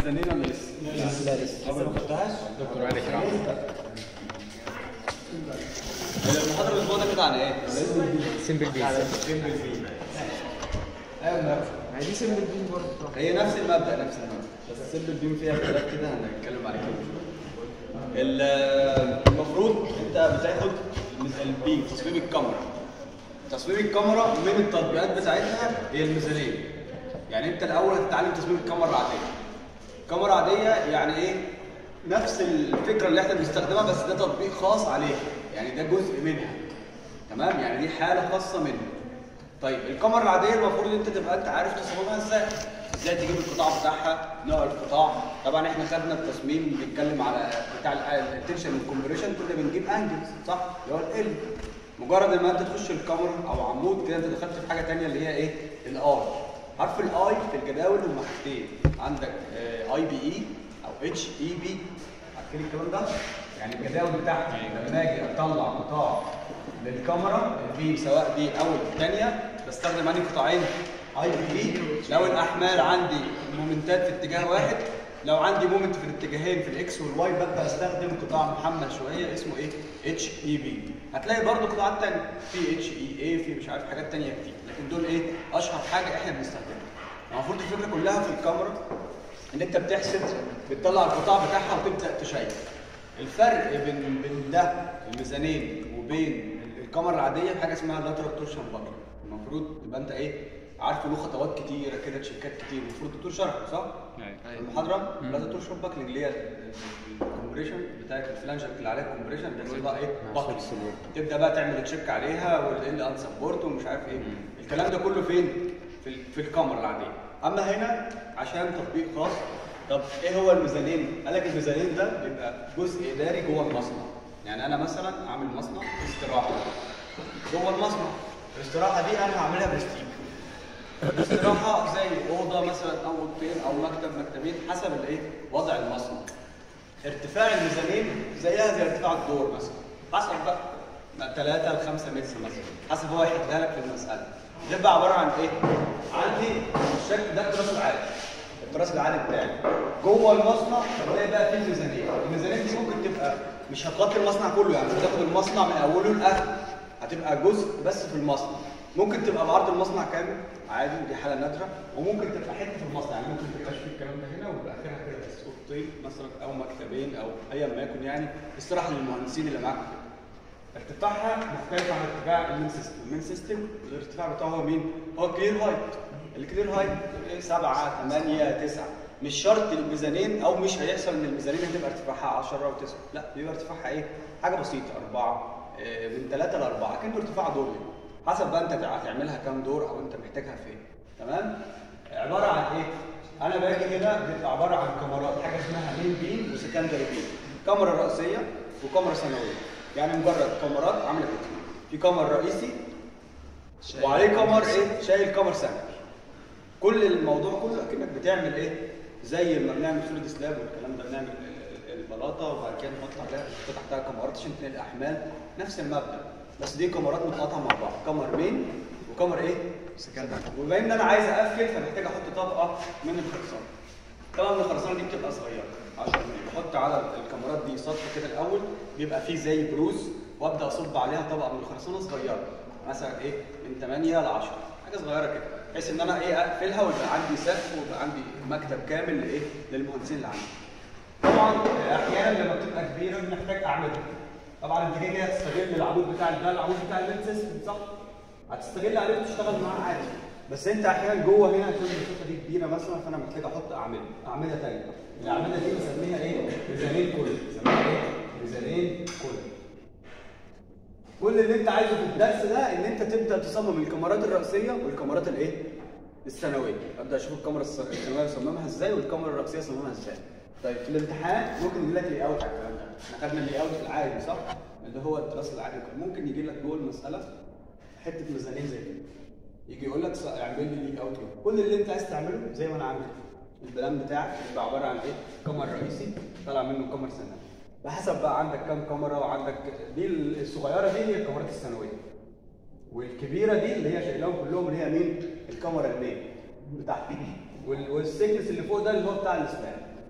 الميزانين ولا لسه؟ لا لسه لسه ما خدتهاش؟ دكتور علي كرام المحاضرة الأسبوع ده كده عن إيه؟ سمبل بيز سيمبل بي أيوة نفس ما هي دي سيمبل بين برضه هي نفس المبدأ نفس المبدأ بس السيمبل بيم فيها اختلاف كده هنتكلم عليه كده ال- المفروض أنت بتاخد البيم تصميم الكاميرا تصميم الكاميرا من التطبيقات بتاعتها هي الميزانية يعني أنت الأول هتتعلم تصميم الكاميرا العادية كاميرا عادية يعني إيه؟ نفس الفكرة اللي احنا بنستخدمها بس ده تطبيق خاص عليها يعني ده جزء منها تمام يعني دي حالة خاصة منها طيب الكاميرا العاديه المفروض انت تبقى انت عارف تصممها ازاي ازاي تجيب القطاع بتاعها نوع القطاع طبعا احنا خدنا التصميم بنتكلم على بتاع التنشن والكومبريشن كنا بنجيب انجلز صح اللي هو ال مجرد ما انت تخش الكاميرا او عمود كده انت دخلت في حاجه ثانيه اللي هي ايه الاي حرف الاي في الجداول هم حاجتين عندك اي بي اي او اتش اي بي عارفين الكلام ده يعني الجداول بتاعتي لما اجي اطلع قطاع للكاميرا البيم سواء دي او الثانيه بستخدم انهي قطاعين اي بي اي لو الاحمال عندي مومنتات في اتجاه واحد لو عندي مومنت في الاتجاهين في الاكس والواي ببدا استخدم قطاع محمل شويه اسمه ايه اتش اي بي هتلاقي برضو قطاعات تانية في اتش اي اي في مش عارف حاجات تانية كتير لكن دول ايه اشهر حاجه احنا بنستخدمها المفروض الفكره كلها في الكاميرا ان انت بتحسب بتطلع القطاع بتاعها وتبدا تشيك الفرق بين بين ده الميزانين وبين الكاميرا العاديه حاجه اسمها لاترال تورشن باتر المفروض تبقى انت ايه عارف له خطوات كتيره كده تشيكات كتير المفروض الدكتور شرحه صح؟ في المحاضره لازم تورشن باكلينج اللي هي الكومبريشن بتاعت الفلانجر اللي عليها الكومبريشن ده اسمها ايه؟ باكلينج تبدا بقى تعمل تشيك عليها والال ان سبورت ومش عارف ايه الكلام ده كله فين؟ في ال- في الكاميرا العاديه اما هنا عشان تطبيق خاص طب ايه هو الميزانين؟ قال لك الميزانين ده بيبقى جزء اداري جوه المصنع يعني انا مثلا عامل مصنع استراحه جوه المصنع الاستراحه دي انا هعملها برستيج الاستراحه زي اوضه مثلا او اوضتين او مكتب مكتبين حسب الايه وضع المصنع ارتفاع الميزانين زيها زي ارتفاع الدور مثلا حسب بقى 3 ل 5 متر مثلا حسب هو يحدها لك في المساله بتبقى عباره عن ايه؟ عندي الشكل ده التراس العالي التراس العالي بتاعي جوه المصنع هتلاقي بقى فيه ميزانيه الميزانيه دي ممكن تبقى مش هتغطي المصنع كله يعني مش هتاخد المصنع من اوله لاخره هتبقى جزء بس في المصنع ممكن تبقى بعرض المصنع كامل عادي ودي حاله نادره وممكن تبقى حته في المصنع يعني ممكن تبقاش في الكلام ده هنا ويبقى اخرها كده بس اوضتين مثلا او مكتبين او ايا ما يكن يعني استراحه للمهندسين اللي معاك كده ارتفاعها مختلف عن ارتفاع المين سيستم المين سيستم الارتفاع بتاعه هو مين هو الكلير هايت الكلير هايت 7 8 9 مش شرط الميزانين او مش هيحصل ان الميزانين هتبقى ارتفاعها 10 او 9 لا بيبقى ارتفاعها ايه حاجه بسيطه 4 من 3 ل 4 كأنه ارتفاع دور يعني. حسب بقى انت هتعملها كام دور او انت محتاجها فين تمام عباره عن ايه انا باجي هنا بتبقى عباره عن كاميرات حاجه اسمها مين بيم وسكندري بيم كاميرا رئيسيه وكاميرا ثانويه يعني مجرد كاميرات عامله كده في كاميرا رئيسي وعليه كاميرا ايه شايل كاميرا ثانوي كل الموضوع كله اكنك بتعمل ايه زي ما بنعمل سوليد سلاب والكلام ده بنعمل ال- ال- البلاطه وبعد كده نحط عليها نحط تحتها كاميرات عشان تنقل الاحمال نفس المبدا بس دي كاميرات متقاطعه مع بعض كاميرا مين وكاميرا ايه سكندري وبما ان انا عايز اقفل فمحتاج احط طبقه من الخرسانه طبعا الخرسانه دي بتبقى صغيره 10 مللي بحط على الكاميرات دي سطح كده الاول بيبقى فيه زي بروز وابدا اصب عليها طبقه من الخرسانه صغيره مثلا ايه من 8 ل 10 حاجه صغيره كده بحيث ان انا ايه اقفلها ويبقى عندي سقف ويبقى عندي مكتب كامل لايه للمهندسين اللي عندي طبعا احيانا لما بتبقى كبيره بنحتاج اعملها طبعا انت كده كده هتستغل العمود بتاع ده العمود بتاع المين سيستم صح هتستغل عليه وتشتغل معاه عادي بس انت احيانا جوه هنا عشان المسافه دي كبيره مثلا فانا محتاج احط اعمده اعمده ثانيه الاعمده دي بسميها ايه ميزانين كل بسميها ايه ميزانين كل كل اللي انت عايزه في الدرس ده ان انت تبدا تصمم الكاميرات الرئيسيه والكاميرات الايه الثانويه ابدا اشوف الكاميرا الث- الثانويه اصممها ازاي والكاميرا الرئيسيه اصممها ازاي طيب في الامتحان ممكن يجي لك لي اوت على الكلام ده احنا خدنا اللي اوت العادي صح اللي هو الدراسه العادي ممكن يجي لك جوه المساله حته ميزانين زي كده يجي يقول لك اعمل لي ليك اوت كل اللي انت عايز تعمله زي ما انا عامل كده البلان بتاعك يبقى عباره عن ايه كاميرا رئيسي طالع منه كاميرا ثانوي بحسب بقى عندك كام كاميرا وعندك دي الصغيره دي هي الكاميرات الثانويه والكبيره دي اللي هي شايلاهم كلهم اللي هي مين الكاميرا المين بتاعتي وال- والسيكنس اللي فوق ده اللي هو بتاع السبان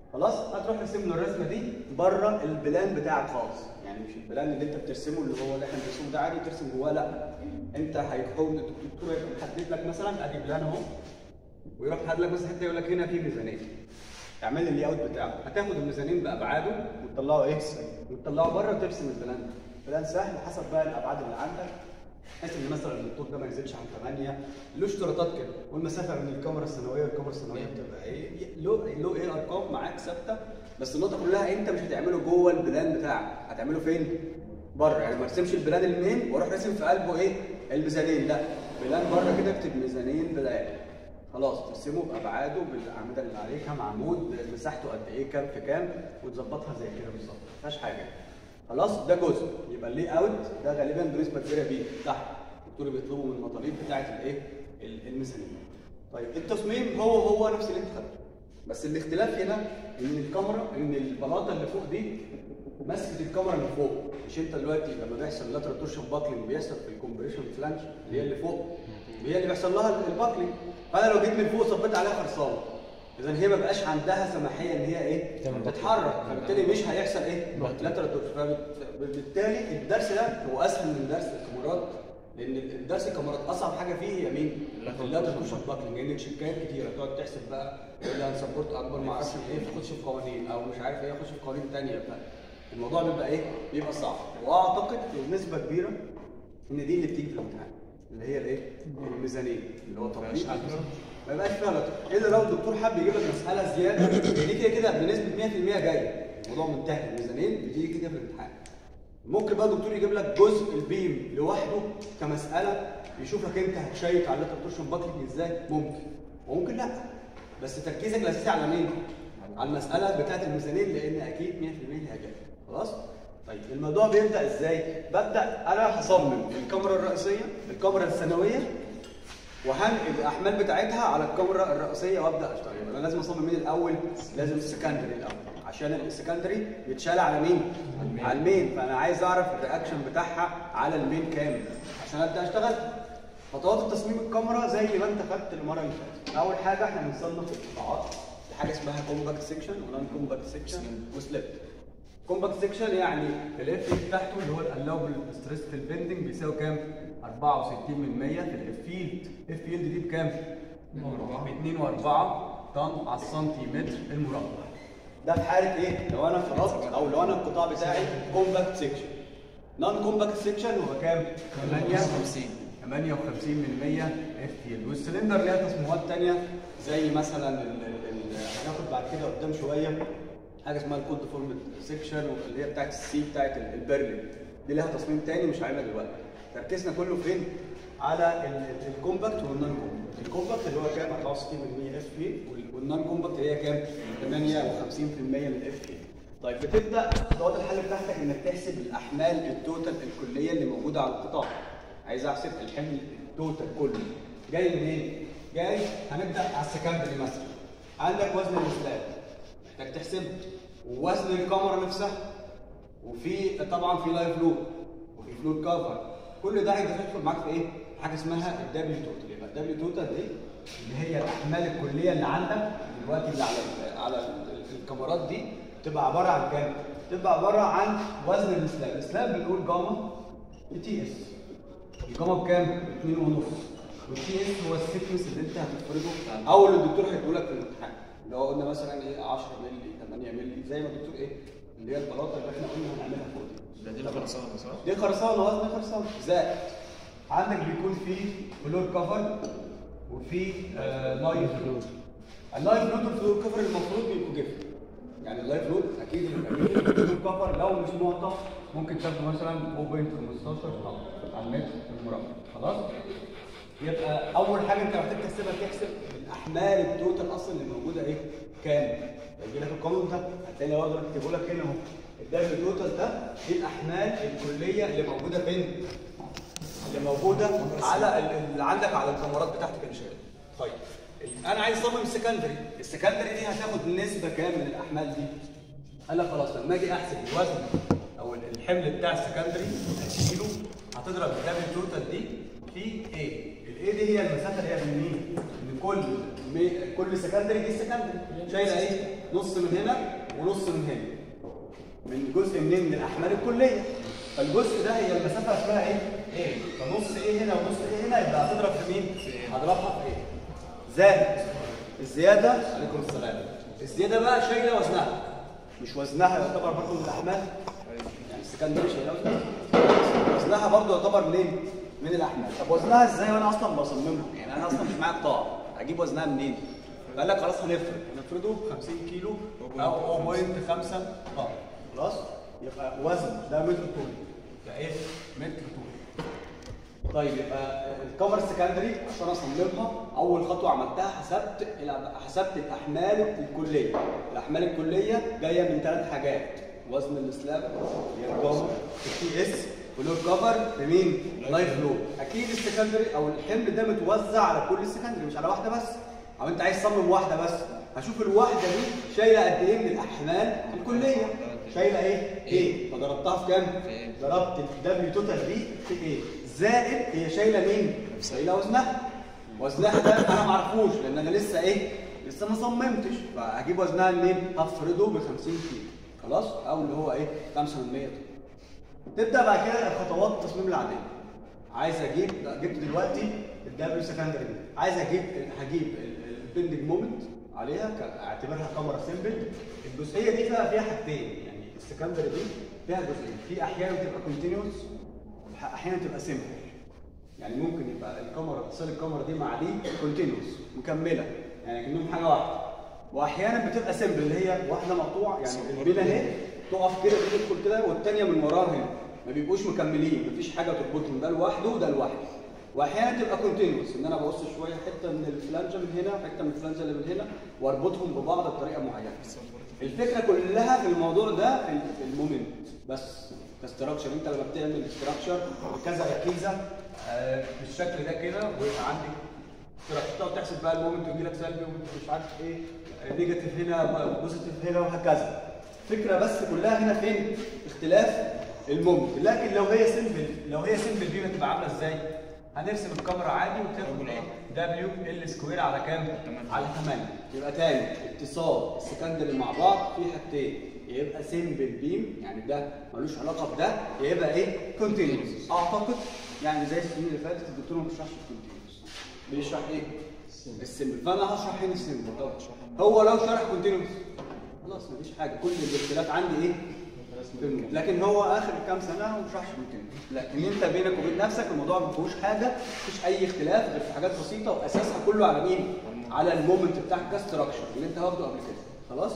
خلاص هتروح ترسم له الرسمه دي بره البلان بتاعك خالص يعني مش البلان اللي انت بترسمه اللي هو اللي احنا بنرسمه ده عادي ترسم جواه لا انت هيكون الدكتور هيبقى محدد لك مثلا ادي بلان اهو ويروح محدد لك مثلا حته يقول لك هنا في ميزانيه اعمل لي اللي اوت بتاعه هتاخد الميزانين بابعاده وتطلعه ايه؟ وتطلعه بره وترسم البلان ده بلان سهل حسب بقى الابعاد اللي عندك بحيث ان مثلا الدكتور ده ما يزيدش عن 8 له اشتراطات كده والمسافه من الكاميرا الثانويه والكاميرا الثانويه بتبقى ايه له له ايه ارقام معاك ثابته بس النقطه كلها انت مش هتعمله جوه البلان بتاعك هتعمله فين؟ بره يعني ما ارسمش البلان المين واروح راسم في قلبه ايه؟ الميزانين لا بلان بره كده اكتب ميزانين بلان خلاص ترسمه بابعاده بالاعمده اللي عليه كام عمود مساحته قد ايه كام في كام وتظبطها زي كده بالظبط ما فيهاش حاجه خلاص ده جزء يبقى اللي اوت ده غالبا بنسبه كبيره بيه تحت الدكتور بيطلبه من المطالب بتاعه الايه ال- الميزانيه طيب التصميم هو هو نفس اللي انت خدته بس الاختلاف هنا ان الكاميرا ان البلاطه اللي فوق دي مسكه الكاميرا من فوق مش انت دلوقتي لما بيحصل لاترال تورشن باكلينج بيحصل في الكومبريشن فلانش اللي هي اللي فوق هي اللي بيحصل لها الباكلينج فانا لو جيت من فوق صبيت عليها خرسانه اذا هي ما بقاش عندها سماحيه ان هي ايه تتحرك فبالتالي مش هيحصل ايه لاترال تورشن فبالتالي الدرس ده هو اسهل من درس الكاميرات لان الدرس الكاميرات اصعب حاجه فيه هي مين؟ اللاترال تورشن باكلينج لان الشيكات كتيره تقعد تحسب بقى اللي هنسبورت اكبر ما اعرفش ايه تخش في قوانين او مش عارف ايه يخش في قوانين ثانيه الموضوع بيبقى ايه؟ بيبقى صعب واعتقد بنسبه كبيره ان دي اللي بتيجي في الامتحان اللي هي الايه؟ الميزانيه اللي هو تطبيق ما يبقاش فيها لطف الا لو الدكتور حب يجيب لك مساله زياده دي كده كده بنسبه 100% جايه الموضوع منتهي الميزانين بتيجي كده في الامتحان ممكن بقى الدكتور يجيب لك جزء البيم لوحده كمساله يشوفك انت هتشيك على اللاتر تورشن باكلينج ازاي ممكن وممكن لا بس تركيزك الاساسي على مين؟ على المساله بتاعت الميزانين لان اكيد 100% هي جايه خلاص؟ طيب الموضوع بيبدا ازاي؟ ببدا انا هصمم الكاميرا الرئيسيه الكاميرا الثانويه وهنقل الاحمال بتاعتها على الكاميرا الرئيسيه وابدا اشتغل يبقى انا لازم اصمم مين الاول؟ لازم السكندري الاول عشان السكندري بيتشال على مين؟ على المين فانا عايز اعرف الرياكشن بتاعها على المين كامل عشان ابدا اشتغل خطوات تصميم الكاميرا زي ما انت خدت المره اللي فاتت اول حاجه احنا بنصنف القطاعات حاجه اسمها كومباكت سيكشن ونون كومباكت سيكشن وسليب كومباكت سيكشن يعني الاف بتاعته اللي هو الالاوبل ستريس في البندنج بيساوي كام؟ 64% في الاف فيلد اف فيلد دي بكام؟ ب 2.4 طن على السنتيمتر المربع ده في حاله ايه؟ لو انا فرضت او لو انا القطاع بتاعي كومباكت سيكشن نون كومباكت سيكشن هو كام؟ 58 58% اف فيلد والسلندر ليها تصميمات ثانيه زي مثلا ال- ال- ال- هناخد بعد كده قدام شويه حاجه اسمها الكود فورمد سيكشن اللي هي بتاعت السي بتاعت ال- البرلين دي لها تصميم تاني مش عايزها دلوقتي تركيزنا كله فين؟ على ال- ال- الكومباكت والنون كومباكت الكومباكت اللي هو كام 64% اف بي والنون كومباكت اللي هي كام 58% من الاف بي طيب بتبدا خطوات الحل بتاعتك انك تحسب الاحمال التوتال الكليه اللي موجوده على القطاع عايز احسب الحمل التوتال كله جاي منين؟ جاي هنبدا على السكندري مثلا عندك وزن الاسلاب محتاج تحسب ووزن الكاميرا نفسها وفي طبعا في لايف لود وفي فلود كفر كل ده هيدخل معاك في ايه؟ حاجه اسمها الدبليو توتال يبقى الدبليو توتال دي اللي هي الاحمال الكليه اللي عندك دلوقتي اللي على ال على ال- الكاميرات دي تبقى عباره عن كام؟ تبقى عباره عن وزن السلاب، السلاب بنقول جاما تي اس الجاما بكام؟ 2 ونص والتي اس هو السيكنس اللي انت هتفرضه او اللي الدكتور هيقول لك في الامتحان اللي هو قلنا مثلا ايه 10 مللي 8 مللي زي ما الدكتور ايه اللي هي البلاطه اللي احنا قلنا هنعملها فوق دي ده دي الخرسانه صح؟ دي خرسانه وزن خرسانه زائد عندك بيكون في فلور كفر وفي آه لايف لود اللايف لود والفلور كفر المفروض بيبقوا جفن يعني اللايف لود اكيد بيبقى جفن الفلور كفر لو مش معطى ممكن تاخده مثلا 0.15 طن على المتر المربع خلاص يبقى اول حاجه انت محتاج تحسبها تحسب الاحمال التوتال اصلا اللي موجوده ايه كام يجي لك القانون ده هتلاقي لو اقدر اكتبه لك هنا اهو الدبليو توتال ده دي الاحمال الكليه اللي موجوده فين اللي موجوده على ال- اللي عندك على الكاميرات بتاعتك اللي شغاله طيب انا عايز اصمم السكندري السكندري دي هتاخد نسبه كام من الاحمال دي قال لك خلاص لما اجي احسب الوزن او الحمل بتاع السكندري هشيله هتضرب الدبليو توتال دي في ايه الايه دي هي المسافه اللي هي من مين من كل مي- كل سكندري دي سكندري شايله ايه نص من هنا ونص من هنا من جزء منين من الاحمال الكليه فالجزء ده هي المسافه اسمها ايه ايه فنص ايه هنا ونص ايه هنا يبقى هتضرب في مين هضربها في ايه زائد الزياده عليكم السلام الزياده بقى شايله وزنها مش وزنها يعتبر برضه من الاحمال يعني السكندري شايله وزنها وزنها برضه يعتبر منين من الاحمال طب وزنها ازاي وانا اصلا بصممها يعني انا اصلا مش معايا قطاع اجيب وزنها منين فقال لك خلاص هنفرض هنفرضه 50 كيلو او 0.5 طن خلاص يبقى وزن ده متر طول يبقى ايه متر طول طيب يبقى الكفر السكندري عشان اصممها اول خطوه عملتها حسبت الع- حسبت الاحمال الكليه الاحمال الكليه جايه من ثلاث حاجات وزن السلاب هي الكفر التي اس ولود كفر بمين لايف لود اكيد السكندري او الحمل ده متوزع على كل السكندري مش على واحده بس او انت عايز تصمم واحده بس هشوف الواحده دي شايله قد ايه من الاحمال الكليه شايله ايه ايه فضربتها في كام ضربت الدبليو توتال دي في ايه زائد هي شايله مين شايله وزنها وزنها ده انا ما اعرفوش لان انا لسه ايه لسه ما صممتش فهجيب وزنها منين هفرضه ب 50 كيلو خلاص او اللي هو ايه 5% تبدا بعد كده الخطوات التصميم العاديه عايز اجيب جبت دلوقتي الدبليو سكندري دي عايز اجيب هجيب البندنج مومنت عليها ك- اعتبرها كاميرا سيمبل الجزئيه دي فيها فيها حاجتين يعني السكندري دي فيها جزئين في احيانا بتبقى كونتينوس احيانا تبقى سيمبل يعني ممكن يبقى الكاميرا اتصال الكاميرا دي مع دي كونتينوس مكمله يعني كانهم حاجه واحده واحيانا بتبقى سيمبل اللي هي واحده مقطوعه يعني البينا اهي تقف كده تدخل كده والثانيه من وراها هنا ما بيبقوش مكملين مفيش حاجه تربطهم ده لوحده وده لوحده واحيانا تبقى كونتينوس ان انا بقص شويه حته من الفلانجه من هنا وحته من الفلانجه اللي من هنا واربطهم ببعض بطريقه معينه الفكره كلها في الموضوع ده في في المومنت بس كاستراكشر انت لما بتعمل استراكشر بكذا ركيزه آه، بالشكل ده كده ويبقى عندك تقعد تحسب بقى المومنت ويجي لك سلبي ومش عارف ايه آه، نيجاتيف هنا بوزيتيف هنا وهكذا الفكره بس كلها هنا فين اختلاف المومنت لكن لو هي سيمبل لو هي سيمبل دي بتبقى عامله ازاي هنرسم الكاميرا عادي وتاخد ايه دبليو ال سكوير على كام على 8 يبقى تاني اتصال السكندري مع بعض في حاجتين يا يبقى سيمبل بيم يعني ده ملوش علاقه بده يا يبقى ايه كونتينوس اعتقد يعني زي السنين اللي فاتت الدكتور ما بيشرحش الكونتينوس بيشرح ايه السيمبل فانا هشرح هنا السيمبل طب هو لو شرح كونتينوس خلاص مفيش حاجه كل الاختلاف عندي ايه بالموت. لكن هو اخر كام سنه هو مش راحش كونتينوس لكن انت بينك وبين نفسك الموضوع ما فيهوش حاجه مفيش اي اختلاف غير في حاجات بسيطه واساسها كله على مين؟ على المومنت بتاعك كاستراكشر اللي انت واخده قبل كده خلاص؟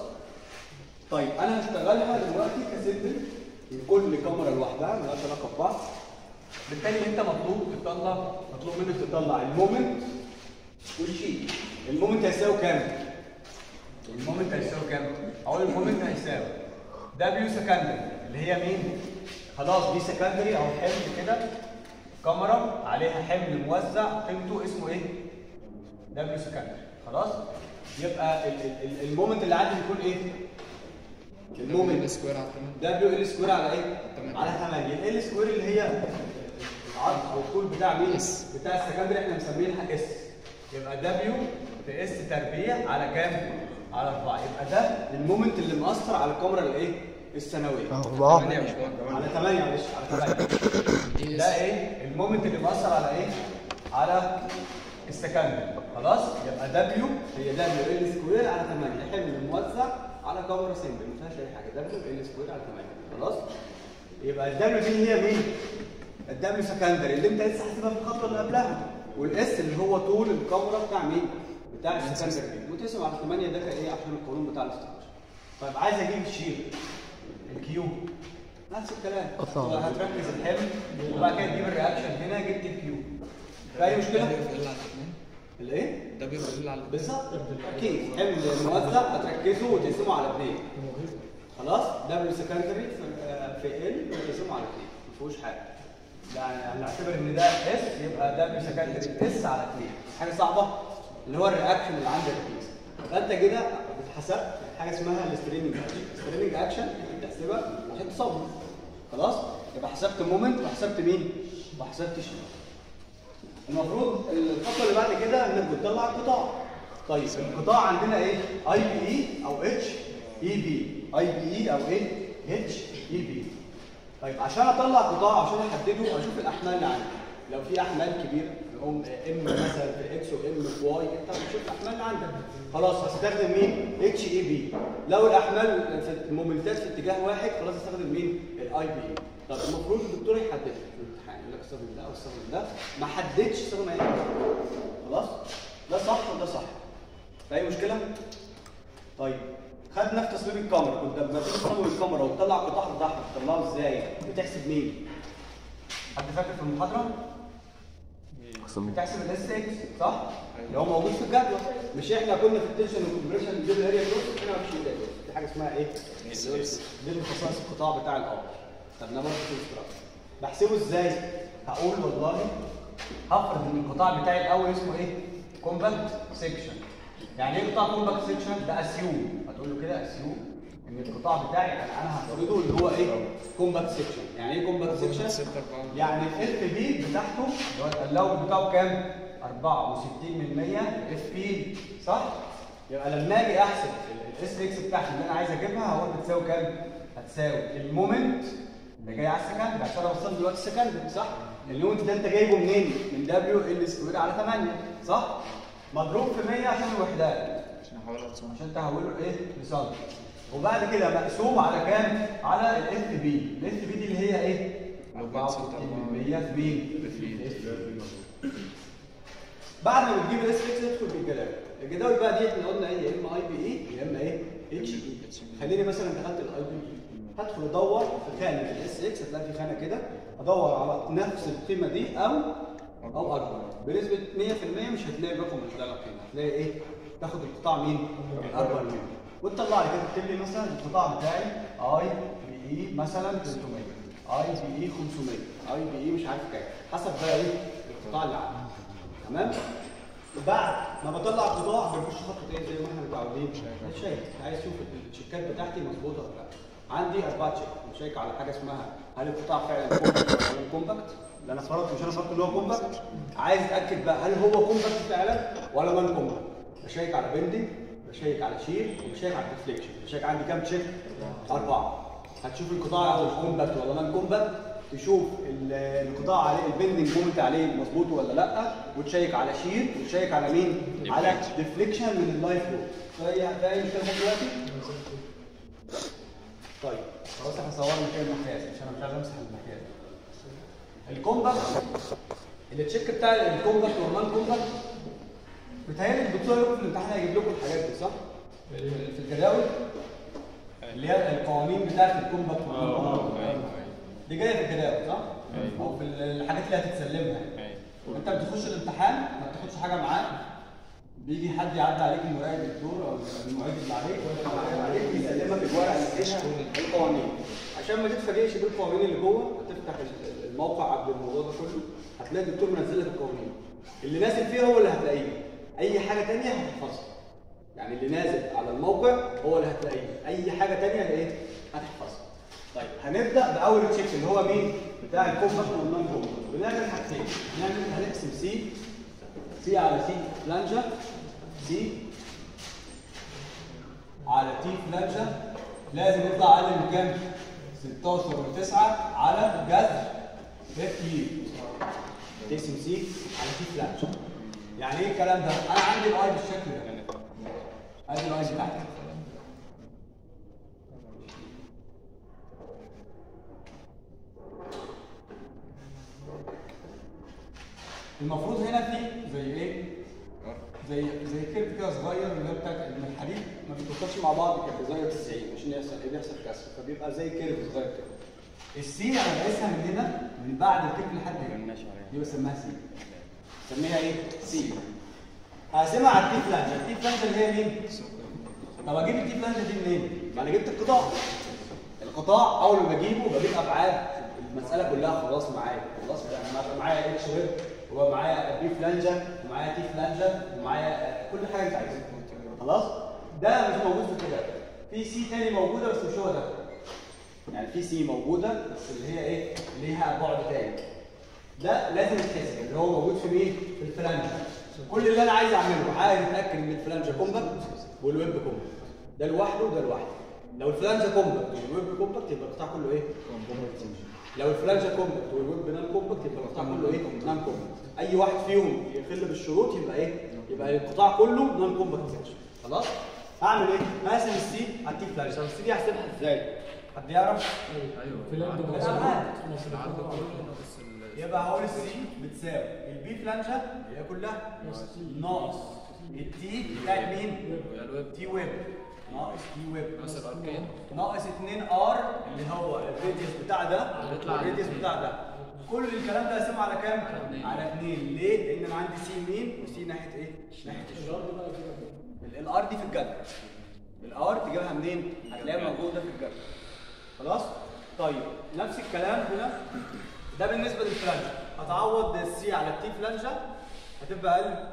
طيب انا هشتغلها دلوقتي كسيمبل كل كاميرا لوحدها مالهاش علاقه ببعض بالتالي انت مطلوب تطلع مطلوب منك تطلع المومنت والشيء المومنت هيساوي كام؟ المومنت هيساوي كام؟ اقول المومنت هيساوي دبليو سكندري اللي هي مين؟ خلاص دي سكندري او حمل كده كاميرا عليها حمل موزع قيمته اسمه ايه؟ دبليو سكندري خلاص؟ يبقى ال- ال- ال- المومنت اللي عندي بيكون ايه؟ المومنت سكوير على الثمانية. دبليو ال سكوير على ايه؟ تمام. على 8 ال سكوير اللي هي العرض او الطول بتاع مين؟ اس. بتاع السكندري احنا مسمينها اس يبقى دبليو في اس تربيع على كام؟ على 4 يبقى ده المومنت اللي مأثر على الكاميرا الايه؟ الثانويه ثمانية مش واحد. على 8 معلش على 8 ده ايه؟ المومنت اللي مأثر على ايه؟ على السكندري خلاص؟ يبقى دبليو هي دبليو ال سكوير على 8 حمل موزع على كاميرا سيمبل ما فيهاش اي حاجه دبليو ال سكوير على 8 خلاص؟ يبقى الدبليو دي هي مين؟ الدبليو سكندري اللي انت لسه حاسبها في الخطوه اللي قبلها والاس اللي هو طول الكاميرا بتاع مين؟ بتاع السكندري متقسم على 8 ده كان ايه عشان القانون بتاع الاستراكشر طيب عايز اجيب الشير الكيو نفس الكلام أصلاً. هتركز الحمل وبعد كده تجيب الرياكشن هنا جبت الكيو في اي مشكله؟ ده بيقل على الاثنين الايه؟ ده بيقل على بالظبط اكيد حمل موزع هتركزه وتقسمه على اثنين خلاص دبليو سكندري في آه، في ال وتقسمه على اثنين ما فيهوش حاجه يعني هنعتبر ان ده اس يبقى دبليو سكندري اس على اثنين حاجه صعبه اللي هو الرياكشن اللي عند الركيز فانت كده بتحسب حاجه اسمها الستريمنج اكشن الستريمنج اكشن بتحسبها عشان تصمم خلاص يبقى حسبت مومنت وحسبت مين وحسبت شيء المفروض الخطوه اللي بعد كده انك بتطلع القطاع طيب القطاع عندنا ايه اي بي اي او اتش اي بي اي بي اي او ايه اتش اي بي طيب عشان اطلع قطاع عشان احدده اشوف الاحمال اللي عندي لو في احمال كبيره ام ام مثلا في اكس وام في واي انت بتشوف الاحمال اللي عندك خلاص هستخدم مين اتش اي بي لو الاحمال في المومنتات في اتجاه واحد خلاص استخدم مين الاي بي اي طب المفروض الدكتور يحدد في الامتحان يقول لك استخدم ده او استخدم ده ما حددش استخدم اي حاجه خلاص ده صح وده صح في اي مشكله طيب خدنا في تصميم الكاميرا كنت لما تيجي تصمم الكاميرا وتطلع قطاع بتاعها بتطلعه ازاي بتحسب مين حد فاكر في المحاضره بتحسب الاس اكس صح اللي هو موجود في الجدول مش احنا كنا في التنشن والكومبريشن دي الاريا كروس هنا مفيش اريا كروس في حاجه اسمها ايه دي من خصائص القطاع بتاع الار خدناه برضه في الاستراكشر بحسبه ازاي هقول والله هفرض ان القطاع بتاعي الاول اسمه ايه كومباكت سيكشن يعني ايه قطاع كومباكت سيكشن ده اسيوم هتقول له كده اسيوم ان القطاع بتاعي انا انا هفرضه اللي هو ايه كومباكت سيكشن يعني ايه كومباكت سيكشن يعني الاف بي بتاعته اللي هو اللاود بتاعه كام 64 من 100 اف بي صح يبقى لما اجي احسب الاس اكس بتاعتي اللي انا عايز اجيبها هقول بتساوي كام هتساوي المومنت اللي جاي على السكند عشان اوصل دلوقتي السكند صح المومنت ده انت جايبه منين من دبليو ال سكوير على 8 صح مضروب في 100 عشان الوحدات عشان احولها لسنة عشان تحوله ايه لسنتي وبعد كده مقسوم على كام على الاف بي الاف بي دي اللي هي ايه 64% في مين في بعد ما بتجيب الاس اكس تدخل في الجداول الجداول بقى دي احنا قلنا ايه يا اما اي بي اي يا اما ايه اتش اي خليني مثلا دخلت الاي بي اي هدخل ادور في خانه الاس اكس هتلاقي في خانه كده ادور على نفس القيمه دي او او اكبر بنسبه 100% مش هتلاقي الرقم مش ده القيمه هتلاقي ايه تاخد القطاع مين الاكبر منه وتطلع لي كده تكتب لي مثلا القطاع بتاعي اي بي اي مثلا 300 اي بي اي 500 اي بي اي مش عارف كام حسب بقى ايه القطاع اللي عندي تمام بعد ما بطلع قطاع بخش خطوه ايه زي ما احنا متعودين شيك عايز اشوف التشيكات بتاعتي مظبوطه ولا لا عندي اربعه تشيك بشيك على حاجه اسمها هل القطاع فعلا كومباكت ولا كومباكت اللي انا فرضت مش انا فرضت ان هو كومباكت عايز اتاكد بقى هل هو كومباكت فعلا ولا مان كومباكت بشيك على بندنج بشيك على شير وبشيك على ديفليكشن بشيك عندي كام تشيك اربعه هتشوف القطاع لو كومباكت ولا مان كومباكت تشوف ال- القطاع عليه البندنج مومنت عليه مظبوط ولا لا وتشيك على شير وتشيك على مين على ديفليكشن من اللايف لود فهي فاهم مشكله لحد دلوقتي طيب خلاص احنا صورنا كده المقياس عشان انا مش عايز امسح المقياس الكومباكت التشيك بتاع الكومباكت والمان كومباكت بتهيألي الدكتور يقول في الامتحان هيجيب لكم الحاجات دي صح؟ في الجداول اللي هي القوانين بتاعت الكومباكت والمان كومباكت دي جايه في الجداول صح؟ او في الحاجات اللي هتتسلمها انت بتخش الامتحان ما بتاخدش حاجه معاك بيجي حد يعدي عليك المراقب الدكتور او المعيد اللي عليك ولا عليك بيسلمك الورقه اللي فيها القوانين عشان ما تتفاجئش بالقوانين اللي جوه هتفتح ال- الموقع قبل الموضوع ده كله هتلاقي الدكتور منزل لك القوانين اللي نازل فيها هو اللي هتلاقيه اي حاجه ثانيه هتحفظها يعني اللي نازل على الموقع هو اللي هتلاقيه اي حاجه ثانيه ايه هتحفظها طيب هنبدا باول تشيك اللي هو مين بتاع الكومباكت والنون كومباكت بنعمل حاجتين نعمل هنقسم سي سي على سي فلانجة سي على تي فلانجة لازم يطلع اقل من كام 16 و9 على جذر اف يو تقسم سي على تي فلانجة يعني ايه الكلام ده انا عندي الاي بالشكل ده ادي الاي بتاعتي المفروض هنا في زي ايه؟ زي زي كيرف كده صغير اللي هو بتاع ان الحديد ما بيتوصلش مع بعض كده زي 90 عشان يحصل ايه بيحصل كسر فبيبقى زي كيرف صغير كده السي انا بقيسها من هنا من بعد الكيرف لحد هنا دي بسميها سي بسميها ايه؟ سي هقسمها على التي فلانجه التي فلانجه اللي هي مين؟ طب اجيب التي فلانجه دي منين؟ ما انا جبت القطاع القطاع اول ما بجيبه بجيب ابعاد المساله كلها خلاص معايا خلاص يعني انا معايا اتش ويب وبقى معايا بي فلانجه ومعايا تي فلانجه ومعايا كل حاجه انت عايزها خلاص ده مش موجود في الكتاب في سي تاني موجوده بس مش هو ده يعني في سي موجوده بس اللي هي ايه ليها بعد تاني ده لازم يتحسب اللي هو موجود في مين في الفلانجه كل اللي انا عايز اعمله عايز اتاكد ان الفلانجه كومباكت والويب كومباكت ده لوحده وده لوحده لو الفلانجه كومباكت والويب كومباكت يبقى القطاع كله ايه؟ كومباكت لو الفلانجه كومباكت والويب نان كومباكت يبقى القطاع كله ايه؟ نان كومباكت اي واحد فيهم يخل بالشروط يبقى ايه؟ يبقى القطاع كله نان كومباكت سكشن خلاص؟ هعمل ايه؟ هقسم السي على التي فلانجه طب السي دي هحسبها ازاي؟ حد يعرف؟ يبقى هقول السي بتساوي البي فلانجه اللي هي كلها ناقص التي بتاعت مين؟ تي ويب ناقص تي ويب ناقص الأركين. ناقص 2 ار اللي هو الريديوس بتاع ده هيطلع على والريديوس اتنين. بتاع ده كل الكلام ده هقسمه على كام؟ اتنين. على 2 ليه؟ لان انا عندي سي يمين وسي ناحيه ايه؟ ناحيه الشمال الار دي في الجدول الار تجيبها منين؟ هتلاقيها موجوده في الجدول خلاص؟ طيب نفس الكلام هنا ده بالنسبه للفلانجه هتعوض السي على التي فلانجه هتبقى اقل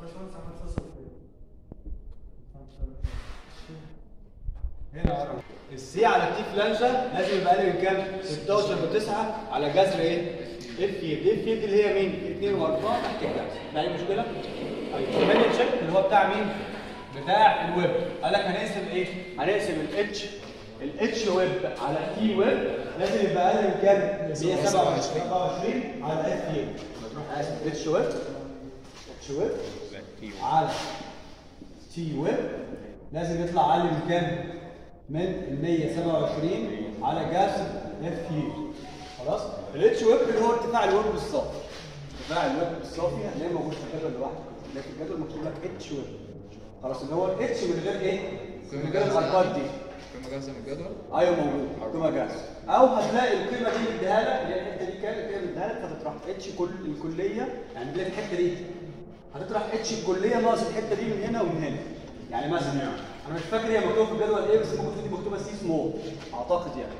هنا السي على التي فلانجه لازم يبقى اقل من كام؟ 16 و9 على جذر ايه؟ اف يد اف يد اللي هي مين؟ 2 و4 تحت الجذر في اي مشكله؟ طيب كمان الشيك اللي هو بتاع مين؟ بتاع الويب قال لك هنقسم ايه؟ هنقسم الاتش الاتش ويب على تي ويب لازم يبقى اقل من كام؟ 127 على اف يد اسف اتش ويب اتش ويب على تي ويب لازم يطلع اقل من كام؟ من ال 127 على جذر اف يو خلاص؟ الاتش ويب اللي هو ارتفاع الويب بالصافي ارتفاع الويب بالصافي هتلاقيه موجود في الجدول لوحده هتلاقي في الجدول مكتوب لك اتش ويب خلاص اللي هو الاتش من غير ايه؟ من غير الارقام دي في مجزم الجدول ايوه موجود قيمه جاهزه او هتلاقي القيمه دي مديها لك اللي هي الحته دي كام القيمه مديها لك فتطرح اتش كل الكليه يعني دي الحته دي هتطرح اتش الكليه ناقص الحته دي من هنا ومن هنا يعني مثلا انا مش فاكر هي مكتوبه في الجدول ايه بس ممكن تكون دي مكتوبه سي سمول اعتقد يعني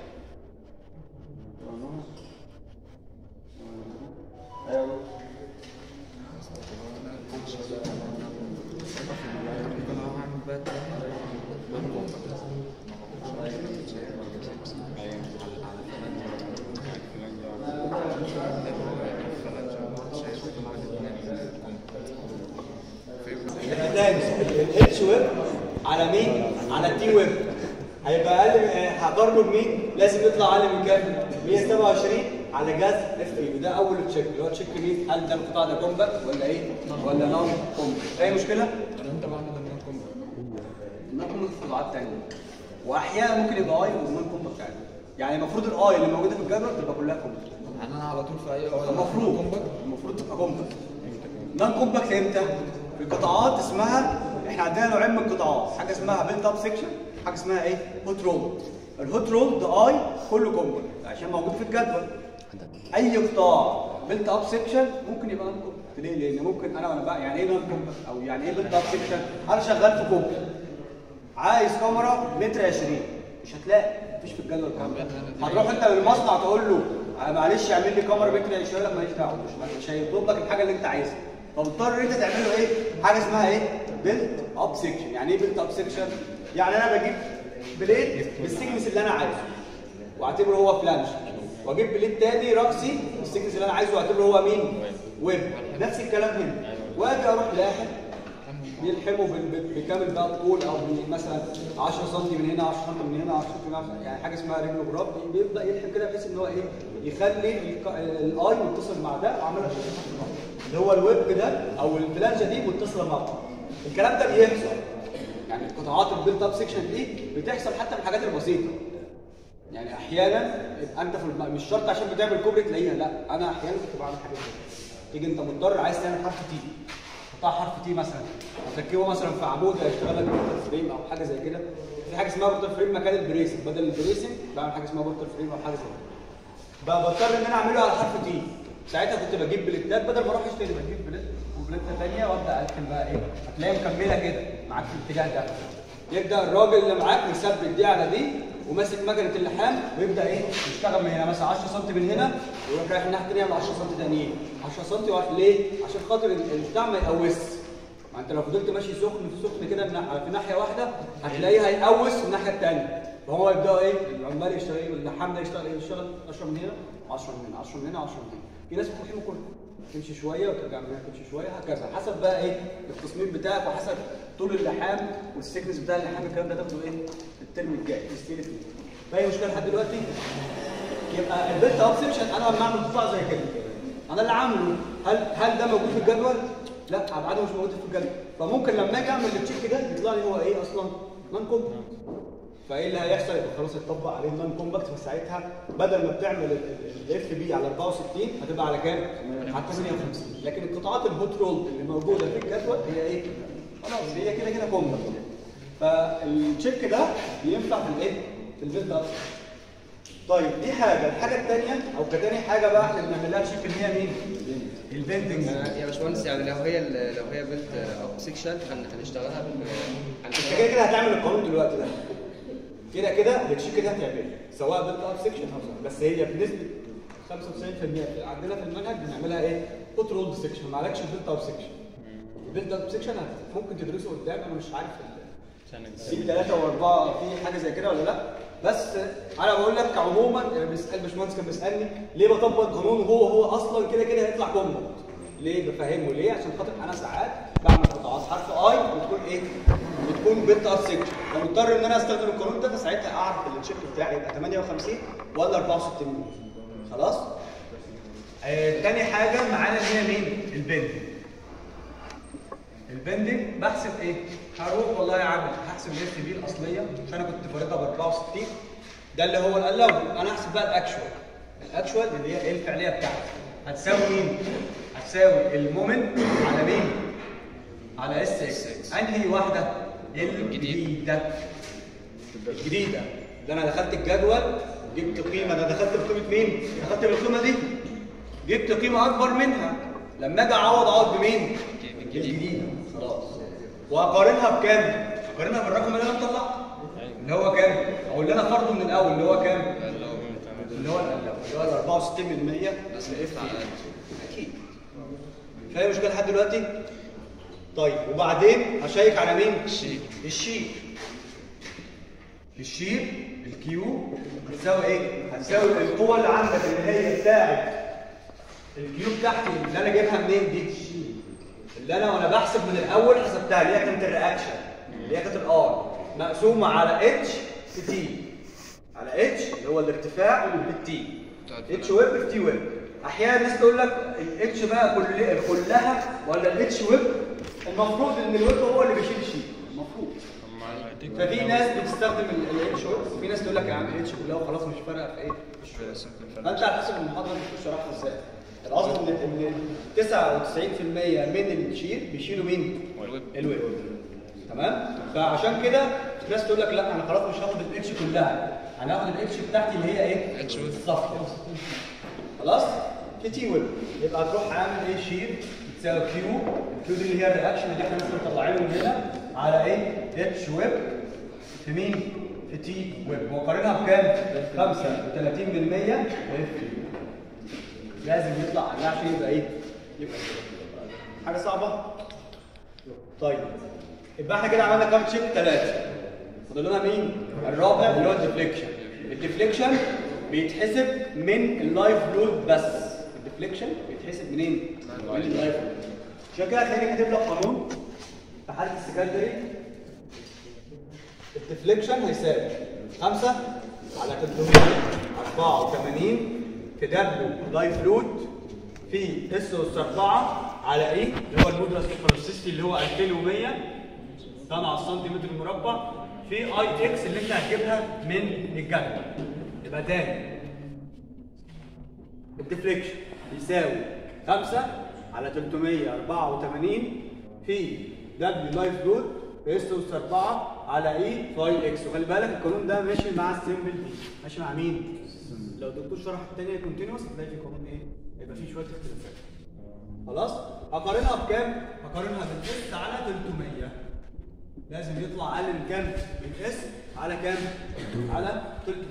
ايوه ممكن اروح اعمل بقى يبقى تاني الاتش ويب على مين؟ على التي ويب هيبقى اقل من- هقارنه بمين؟ لازم يطلع اقل من كام؟ 127 على جاز اف اي وده اول تشيك اللي هو تشيك مين؟ هل ده القطاع ده كومباكت ولا ايه؟ ولا نون كومباكت؟ اي مشكله؟ انا امتى بعمل النون كومبو نون كومباكت في قطاعات ثانيه واحيانا ممكن يبقى اي ونون كومباكت عادي يعني المفروض الاي اللي موجوده في الجدول تبقى كلها كومباكت يعني انا على طول في اي وقت المفروض كومباكت المفروض تبقى كومباكت نون كومباكت امتى؟ في قطاعات اسمها احنا عندنا نوعين من القطاعات حاجه اسمها بيلت اب سيكشن حاجه اسمها ايه؟ هوت رول الهوت رول ده اي كله كومباكت عشان موجود في الجدول اي قطاع بيلت اب سيكشن ممكن يبقى نون كومباكت ليه؟ لان ممكن انا وانا بقى يعني ايه نون كومباكت او يعني ايه بيلت اب سيكشن؟ انا شغال في كومباكت عايز كاميرا متر 20 مش هتلاقي مفيش في الجدول كاميرا هتروح انت للمصنع تقول له آه معلش اعمل لي كاميرا متر 20 لك ماليش دعوه مش مش هيطلب لك الحاجه اللي انت عايزها فبتضطر انت تعمل له ايه؟ حاجه اسمها ايه؟ بيلت اب سيكشن يعني ايه بيلت اب سيكشن؟ يعني انا بجيب بليت بالسيكنس اللي انا عايزه واعتبره هو فلانش واجيب بليت تاني راسي بالسيكنس اللي انا عايزه واعتبره هو مين؟ ويب نفس الكلام هنا واجي اروح لاحق بيلحموا بال- بال- بكامل بقى الطول او بال- مثلا 10 سم من هنا 10 سم من هنا 10 سم من هنا يعني حاجه اسمها رجل جراب بيبدا يلحم كده بحيث ان هو ايه يخلي الك- الاي متصل مع ده وعملها شكل خط بعض. اللي هو الويب ده او الفلانجه دي متصله مع بعض الكلام ده بيحصل يعني القطاعات البيلت اب سيكشن دي بتحصل حتى في الحاجات البسيطه يعني احيانا يبقى انت في الم... مش شرط عشان بتعمل كوبري تلاقيها لا انا احيانا كنت بعمل حاجه زي كده تيجي انت مضطر عايز تعمل حرف تي قطع حرف تي مثلا وتركبه مثلا في عمود هيشتغل لك بورتال فريم او حاجه زي كده في حاجه اسمها بورتال فريم مكان البريسنج بدل البريسنج بعمل حاجه اسمها بورتال فريم او حاجه زي كده بقى بضطر ان انا اعمله على حرف تي ساعتها كنت بجيب بليتات بدل ما اروح اشتري بجيب بليت وبليته ثانيه وابدا الحم بقى ايه هتلاقيها مكمله كده معاك في الاتجاه ده يبدا الراجل اللي معاك مثبت دي على دي وماسك مكنه اللحام ويبدا ايه يشتغل من هنا مثلا 10 سم من هنا ويروح رايح الناحيه الثانيه من 10 سم تانيين 10 سم وراح ليه؟ عشان خاطر البتاع ما يقوسش ما انت لو فضلت ماشي سخن في سخن كده من- في ناحيه واحده هتلاقيه هيقوس الناحيه الثانيه فهو يبدا ايه العمال يشتغل اللحام ده يشتغل ايه يشتغل 10 من هنا 10 من هنا 10 من هنا 10 من هنا في ناس بتلحمه كله تمشي شويه وترجع من هنا تمشي شويه هكذا حسب بقى ايه التصميم بتاعك وحسب طول اللحام والسكنس بتاع اللحام الكلام ده تاخده ايه الترم الجاي تستلف فاي مشكله لحد دلوقتي يبقى البيلت اب سيكشن انا لما اعمل قطاع زي كده انا اللي عامله هل هل ده موجود في الجدول؟ لا ابعاده مش موجود في الجدول فممكن لما اجي اعمل التشيك ده يطلع لي هو ايه اصلا مان كومباكت فايه اللي هيحصل يبقى خلاص اتطبق عليه المان كومباكت فساعتها بدل ما بتعمل الاف بي على 64 هتبقى على كام؟ على 58 لكن القطاعات الهوت رول اللي موجوده في الجدول هي ايه؟ خلاص هي كده كده كومباكت فالتشيك ده ينفع في الايه؟ في البيلد اب طيب دي حاجه الحاجه الثانيه او كتاني حاجه بقى احنا بنعمل لها تشيك اللي هي مين؟ البندنج يا باشمهندس يعني لو هي ال- لو هي بنت اب سيكشن هنشتغلها ب انت كده كده هتعمل القانون دلوقتي ده كده كده التشيك ده هتعمله سواء بنت اب سيكشن او سواء. بس هي بنسبه 95% عندنا في المنهج بنعملها ايه؟ هوت رولد سيكشن ما عليكش البنت اب سيكشن البنت اب سيكشن هت- ممكن تدرسه قدام انا مش عارف سي 3 و4 في حاجه زي كده ولا لا بس انا بقول لك عموما يعني بيسال باشمهندس كان بيسالني ليه بطبق القانون وهو هو اصلا كده كده هيطلع كومباوند ليه بفهمه ليه عشان خاطر انا ساعات بعمل قطاعات حرف اي بتكون ايه بتكون بنت ار سيكشن فمضطر ان انا استخدم القانون ده فساعتها اعرف التشيك بتاعي يبقى 58 ولا 64 خلاص آه تاني حاجه معانا اللي هي مين البند البندنج بحسب ايه؟ هروح والله يا عم هحسب الاف بي الاصليه عشان انا كنت فارضها ب 64 ده اللي هو الالاو انا هحسب بقى الاكشوال الاكشوال اللي هي ايه الفعليه بتاعتي هتساوي مين؟ هتساوي المومنت على مين؟ على اس اكس انهي واحده؟ الجديده الجديده ده انا دخلت الجدول جبت قيمه ده دخلت بقيمه مين؟ دخلت بالقيمه دي جبت قيمه اكبر منها لما اجي اعوض اعوض بمين؟ الجديده خلاص واقارنها بكام؟ اقارنها بالرقم اللي انا مطلعه اللي هو كام؟ او اللي انا فرضه من الاول اللي هو كام؟ اللي هو اللي هو ال 64% بس الاف على قد اكيد فاهم مشكله لحد دلوقتي؟ طيب وبعدين هشيك على مين؟ الشير. الشير الشير الكيو هتساوي ايه؟ هتساوي القوة اللي عندك اللي هي بتاعت الكيو بتاعتي اللي انا جايبها منين دي؟ اللي انا وانا بحسب من الاول حسبتها اللي هي كانت الرياكشن اللي هي كانت الار مقسومة على اتش في تي على اتش اللي هو الارتفاع بالتي اتش ويب في تي ويب احيانا الناس تقول لك الاتش بقى كل كلها ولا الاتش ويب المفروض ان الويب هو اللي بيشيل الشيء المفروض ففي ناس بتستخدم الاتش ويب وفي ناس تقول لك يا عم الاتش كلها وخلاص مش فارقه في ايه مش فارقه فانت على حسب المحاضره اللي بتخش شرحها ازاي القصد ان ان 99% من الشير بيشيلوا مين؟ الويب. الويب تمام فعشان كده في ناس تقول لك لا انا خلاص مش هاخد الاتش كلها انا هاخد الاتش بتاعتي اللي هي ايه؟ اتش ويب. الصافيه خلاص في تي ويب يبقى هتروح عامل ايه شير بتساوي كيو الكيو دي اللي هي الرياكشن اللي احنا لسه مطلعينه من هنا على ايه؟ اتش ويب في مين؟ في تي ويب وقارنها بكام؟ 35% اف لازم يطلع عليها عشان يبقى ايه؟ يبقى حاجه صعبه؟ طيب يبقى احنا كده عملنا كام تشيك؟ ثلاثه فاضل لنا مين؟ الرابع اللي هو الديفليكشن الديفليكشن بيتحسب من اللايف لود بس الديفليكشن بيتحسب منين؟ من اللايف لود عشان كده هتلاقيني كاتب لك قانون في حاله السكندري الديفليكشن هيساوي 5 على 384 في دبليو لايف لود في اس اس 4 على ايه اللي هو المودولس سوبرسيستي اللي هو 2100 طن على السنتيمتر المربع في اي اكس اللي انت هتجيبها من الجدول يبقى تاني الديفليكشن يساوي 5 على 384 في دبليو لايف لود في اس اس 4 على اي في اكس وخلي بالك القانون ده ماشي مع السيمبل دي ماشي مع مين؟ لو الدكتور شرح الثانيه كونتينوس هتلاقي في قانون ايه؟ هيبقى فيه شويه اختلافات خلاص؟ هقارنها بكام؟ هقارنها بالاس على 300 لازم يطلع اقل من كام؟ من اس على كام؟ على 300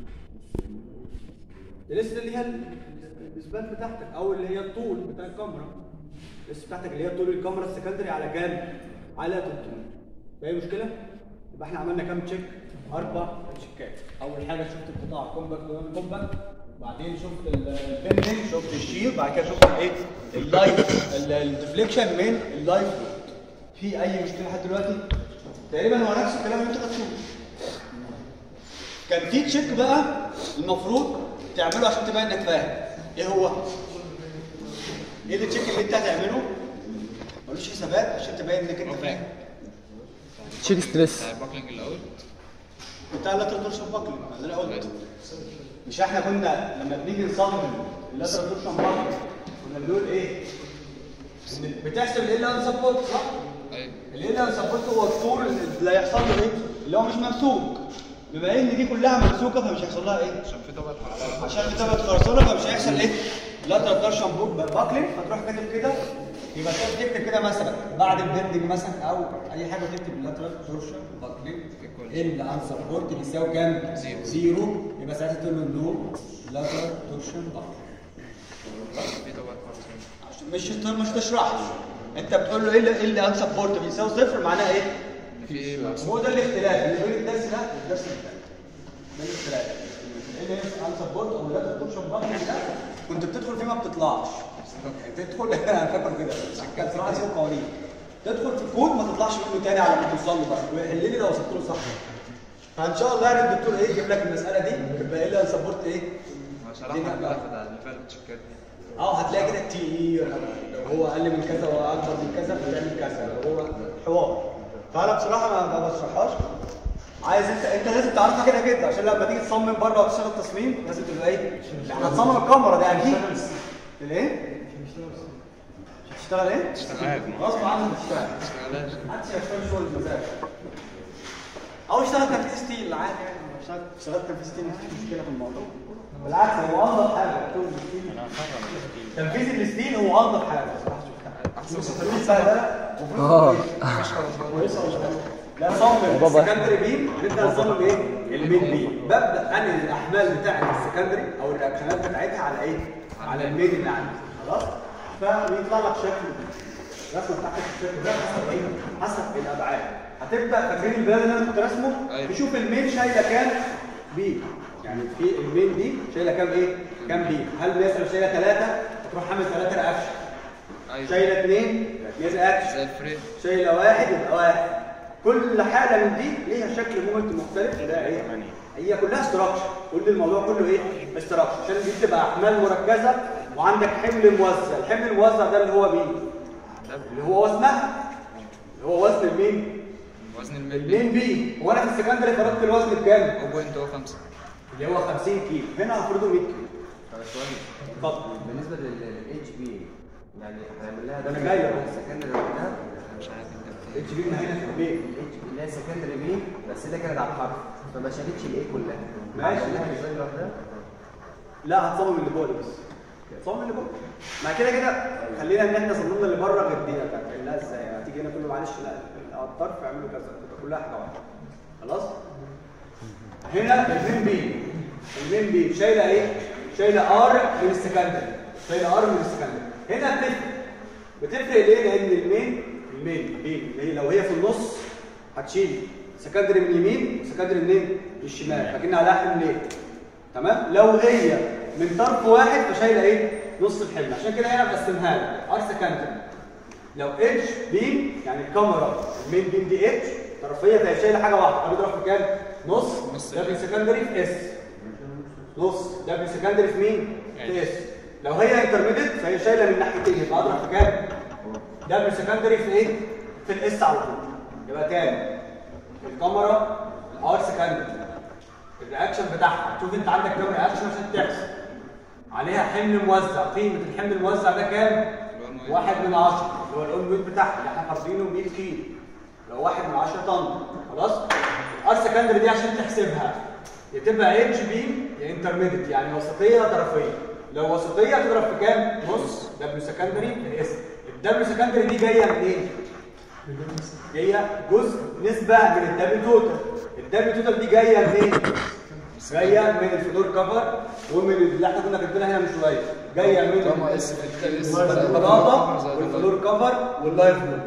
الاس اللي هي ال- الاثبات بتاعتك او اللي هي الطول بتاع الكاميرا الاس بتاعتك اللي هي طول الكاميرا السكندري على كام؟ على 300 فايه مشكله؟ يبقى احنا عملنا كام تشيك؟ اربع تشيكات اول حاجه شفت القطاع كومباكت ولا كومباكت بعدين شفت البندنج شفت الشير بعد كده شفت الايه اللايف الديفليكشن من اللايف لود في اي مشكله لحد دلوقتي تقريبا هو نفس الكلام اللي انت خدتوه كان في تشيك بقى المفروض تعمله عشان تبين انك فاهم ايه هو ايه التشيك اللي انت هتعمله ملوش حسابات عشان تبين انك انت فاهم تشيك ستريس الباكلينج الاول بتاع اللاترال دورشن باكلينج اللي انا قلت مش احنا كنا لما بنيجي نصمم اللاترال دورشن باكلينج كنا بنقول ايه؟ إن بتحسب ال ان سبورت صح؟ ايوه ال ان سبورت هو الطول اللي هيحصل له ايه؟ اللي هو مش ممسوك بما ان دي كلها ممسوكه فمش هيحصل لها ايه؟ عشان في طبقه حراره عشان في طبقه خرسانه فمش هيحصل ايه؟ لاترال دورشن باكلينج فتروح كاتب كده يبقى تروح تكتب كده مثلا بعد البندنج مثلا او اي حاجه تكتب لاترال دورشن باكلينج ال ان سبورت بيساوي كام؟ زيرو. زيرو يبقى ساعتها تقول له نو لاترال دورشن باكلينج في طبقه حراره مش مش تشرحش انت بتقول له ايه اللي ايه اللي ان سبورت بيساوي صفر معناها ايه؟ في ايه بقى هو ده الاختلاف اللي بين الدرس ده والدرس الثاني ده الاختلاف ايه اللي ان سبورت او لا تدخلش باكلينج ده كنت بتدخل فيه ما بتطلعش يعني تدخل انا فاكر كده كان صراحه اسمه قوانين تدخل في الكود ما تطلعش منه تاني على ما توصل له بقى ويحل لي لو وصلت له صح فان شاء الله يعني الدكتور ايه يجيب لك المساله دي يبقى ايه اللي ان سبورت ايه ما شرحنا امبارح بتاع الفرق التشيكات دي اه هتلاقي كده تي لو هو اقل من كذا واكبر من كذا فتعمل كذا لو هو حوار فانا بصراحه ما ما بشرحهاش عايز انت انت لازم تعرفها كده كده عشان لما تيجي تصمم بره وتشتغل تصميم لازم تبقى ايه؟ احنا هتصمم الكاميرا ده اكيد الايه؟ مش هتشتغل ايه؟ اشتغل غصب عنك هتشتغل اشتغلهاش محدش هيشتغل شغل المزاج او اشتغل تنفيذ ستيل عادي يعني لو اشتغل اشتغلت تنفيذ ستيل مفيش مشكله في الموضوع بالعكس هو انظف حاجه مكتوب الستيل تنفيذ الستيل هو انظف حاجه بصراحه شفتها احسن تنفيذ البهدله اه مش خلاص لا نصمم السكندري بيم نبدا نصمم ايه؟ المين بيم ببدا انقل الاحمال بتاعت السكندري او الرياكشنات بتاعتها على ايه؟ على المين اللي عندي خلاص؟ فبيطلع لك شكل الرسمه بتاعتك الشكل ده حسب ايه؟ حسب الابعاد هتبدا فاكرين البلان اللي انا كنت راسمه؟ أيوة. تشوف المين شايله كام بيم يعني في المين دي شايله كام ايه؟ كام بيم؟ هل مثلا شايله ثلاثه هتروح عامل ثلاثه رياكشن ايوه شايله اثنين اثنين رياكشن زي الفريم شايله واحد يبقى واحد كل حاله من دي ليها شكل مومنت مختلف وده ايه هي كلها استراكشر كل الموضوع كله ايه استراكشر عشان دي بتبقى احمال مركزه وعندك حمل موزع الحمل الموزع ده اللي هو مين اللي هو وزنها اللي هو وزن المين وزن الملي المين بي هو انا في السكندري فرضت الوزن بكام 0.05 اللي هو 50 كيلو هنا هفرضه 100 كيلو اتفضل بالنسبه للاتش بي يعني هنعمل لها ده أنا جاي أهو. السكندري لوحدها مش عارف انت اتش بي هنا في البيت الاتش بي اللي هي السكندري بي بس ده كانت على الحرف فما شالتش الايه كلها ماشي. عمل لها ديزاين لوحدها لا هتصمم اللي جوه ده بس تصمم اللي جوه مع كده كده خلينا ان احنا صممنا اللي بره غير دي هتعملها ازاي هتيجي هنا تقول له معلش لا الطرف اعملوا كذا تبقى كلها حاجه واحده خلاص هنا المين بي المين بي شايله ايه شايله ار من السكندري شايله ار من السكندري هنا بتفرق بتفرق ليه لان المين المين بي اللي هي لو هي في النص هتشيل سكندري من اليمين وسكندري منين من الشمال فكأن عليها حملين تمام لو هي من طرف واحد فشايله ايه نص الحمل عشان كده هنا بقسمها لك ار سكندري لو اتش بيم يعني الكاميرا المين بيم دي اتش طرفيه فهي شايله حاجه واحده هنضرب في كام نص نص. دبل سكندري في اس نص دبل سكندري في مين في اس لو هي انترميديت فهي شايله من ناحيتين يبقى اضرب في كام دبل سكندري في ايه في الاس على طول يبقى كام الكاميرا الار سكندري الرياكشن بتاعها شوف انت عندك كام رياكشن عشان تحسب عليها حمل موزع قيمه الحمل الموزع ده كام اللي هو واحد من عشرة اللي هو الاون ويت بتاعها اللي احنا حاطينه 100 كيلو لو واحد من 10 طن خلاص الار سكندري دي عشان تحسبها يا تبقى اتش بي يا انترميديت يعني وسطيه يا طرفيه لو وسطيه هتضرب في كام نص دبليو سكندري في اس الدبليو سكندري دي جايه منين جايه جزء نسبه من الدبليو توتال الدبليو توتال دي جايه منين جايه من الفلور كفر ومن اللي احنا كنا كاتبينها هنا من شويه جايه من طالما اس في اس البلاطه والفلور كفر واللايف لود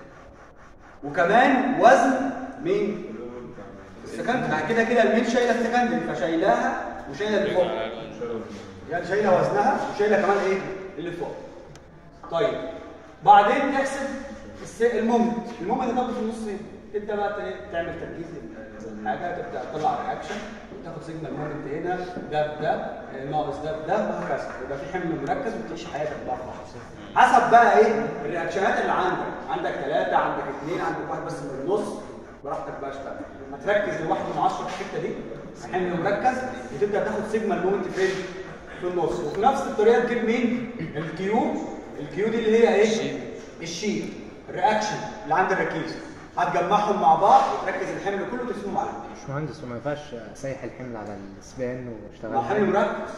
وكمان وزن مين السكندري بعد كده كده المين شايله السكندري فشايلاها وشايله اللي فوق يعني شايله وزنها وشايله كمان ايه اللي فوق طيب بعدين تحسب الس- المومنت المومنت ده في النص ايه تبدا بقى ت- تعمل تركيز الحاجه تبدا تطلع رياكشن تاخد سيجنال المومنت هنا ده بده آه، ناقص ده بده وهكذا يبقى في حمل مركز وتعيش حياتك بقى خلاص حسب بقى ايه الرياكشنات اللي عندك عندك ثلاثه عندك اثنين عندك واحد بس في النص براحتك بقى اشتغل هتركز لواحد من عشرة في الحته دي حمل مركز وتبدا تاخد سيجنال مومنت فين في النص وفي نفس الطريقه تجيب مين الكيو الكيو دي اللي هي ايه الشيء الرياكشن اللي عند الركيز هتجمعهم مع بعض وتركز الحمل كله وتقسمهم على مش مهندس وما ينفعش اسيح الحمل على السبان واشتغل ما حمل مركز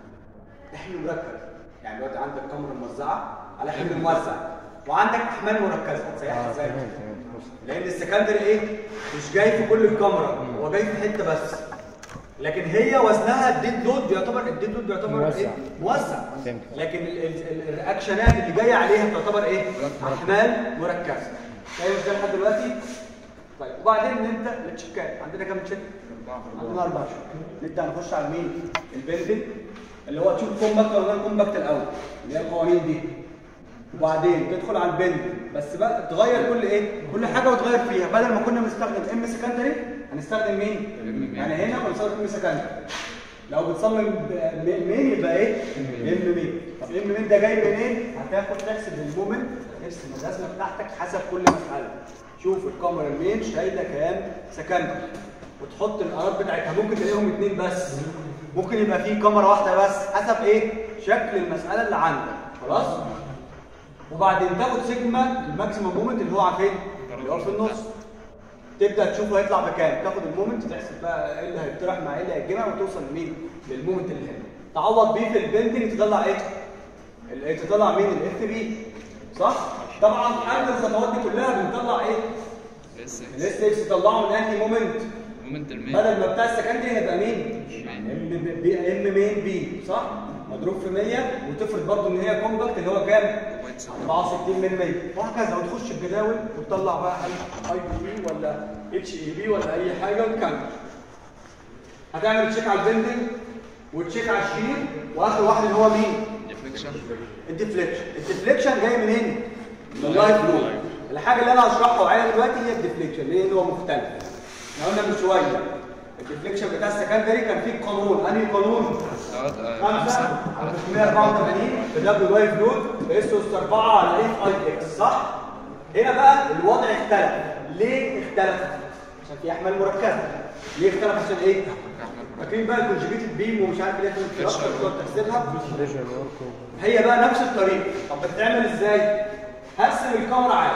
ده حمل مركز يعني دلوقتي عندك كاميرا موزعه على حمل موزع وعندك احمال مركزه هتسيحها اه ازاي تمام تمام بص. لان السكندري ايه مش جاي في كل الكاميرا هو جاي في حته بس لكن هي وزنها الديد لود بيعتبر الديد لود بيعتبر موزع. ايه موزع فهمت. لكن ال- ال- ال- الرياكشنات اللي جايه عليها بتعتبر ايه احمال مركزه فاهم ازاي لحد دلوقتي طيب وبعدين نبدا التشيكات عندنا كام تشيك عندنا اربع تشيك نبدا نخش على مين البندل اللي هو تشوف كومباكت ولا غير كومباكت الاول اللي هي القوانين دي وبعدين تدخل على البند بس بقى تغير كل ايه كل حاجه وتغير فيها بدل ما كنا بنستخدم ام سكندري هنستخدم مين يعني هنا كنا بنستخدم ام سكندري لو بتصمم ب- م- مين يبقى ايه ام مين طب ام مين ده جاي منين هتاخد تحسب المومنت ترسم الرسمه بتاعتك حسب كل مساله شوف الكاميرا المين شايله كام سكندري وتحط الارات بتاعتها ممكن تلاقيهم اتنين بس ممكن يبقى فيه كاميرا واحده بس حسب ايه شكل المساله اللي عندك خلاص وبعدين تاخد سيجما الماكسيمم مومنت اللي هو عارفين اللي هو في النص تبدا تشوف هيطلع بكام تاخد المومنت تحسب بقى ايه اللي هيطرح مع ايه اللي هيتجمع وتوصل لمين للمومنت اللي هنا تعوض بيه في البندنج تطلع ايه ال- تطلع مين الاف بي صح طبعا قبل الخطوات دي كلها بنطلع ايه اس الاس اكس تطلعه من انهي مومنت مومنت المين بدل ما بتاع السكندري هيبقى مين يعني. ام بي ام مين بي صح مضروب في 100 وتفرض برضو ان هي كومباكت اللي هو كام 64 من 100 وهكذا وتخش الجداول وتطلع بقى اي بي بي ولا اتش اي بي ولا اي حاجه وتكمل هتعمل تشيك على البندنج وتشيك على الشير واخر واحد اللي هو مين ديفليكشن الديفليكشن الديفليكشن جاي منين من اللايف لود الحاجه اللي انا هشرحها وعيها دلوقتي هي الديفليكشن لان هو مختلف احنا قلنا من شويه الديفليكشن بتاع السكندري كان فيه قانون انهي قانون دوت آه، 5 خمسة على 384 في دبليو واي فلود اس اس 4 على اف اي اكس صح؟ هنا بقى الوضع اختلف ليه اختلف؟ عشان في احمال مركزه ليه اختلف عشان ايه؟ فاكرين بقى الكونجيجيتد بيم ومش عارف ايه اللي في الكلاس بتقعد تحسبها هي بقى نفس الطريقه طب بتتعمل ازاي؟ هرسم الكاميرا عادي